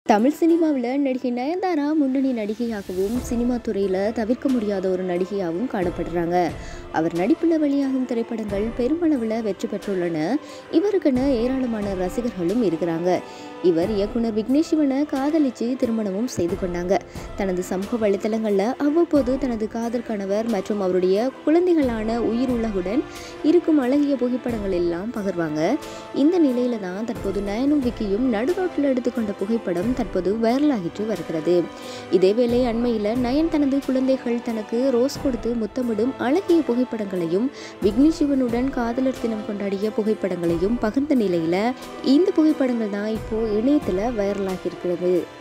தமிழ் சினிமாவில் நடிகை நயன்தாரா முன்னணி நடிகையாகவும் சினிமா துறையில் தவிர்க்க முடியாத ஒரு நடிகையாகவும் காணப்படுறாங்க அவர் நடிப்பில் வெளியாகும் திரைப்படங்கள் பெருமளவில் வெற்றி பெற்றுள்ளன இவருக்கென ஏராளமான ரசிகர்களும் இருக்கிறாங்க இவர் இயக்குனர் விக்னேஷ் சிவனை காதலிச்சு திருமணமும் செய்து கொண்டாங்க தனது சமூக வலைத்தளங்களில் அவ்வப்போது தனது காதல் கணவர் மற்றும் அவருடைய குழந்தைகளான உயிர் உலகுடன் இருக்கும் அழகிய புகைப்படங்கள் எல்லாம் பகிர்வாங்க இந்த நிலையில தான் தற்போது நயனும் விக்கியும் நடுரோட்டில் எடுத்துக்கொண்ட புகைப்படம் தற்போது வைரலாகிட்டு வருகிறது இதேவேளை அண்மையில் நயன் தனது குழந்தைகள் தனக்கு ரோஸ் கொடுத்து முத்தமிடும் அழகிய புகைப்படங்களையும் விக்னேஷ் சிவனுடன் காதலர் தினம் கொண்டாடிய புகைப்படங்களையும் பகிர்ந்த நிலையில இந்த புகைப்படங்கள் தான் இப்போ இணையத்தில் வைரலாகி இருக்கிறது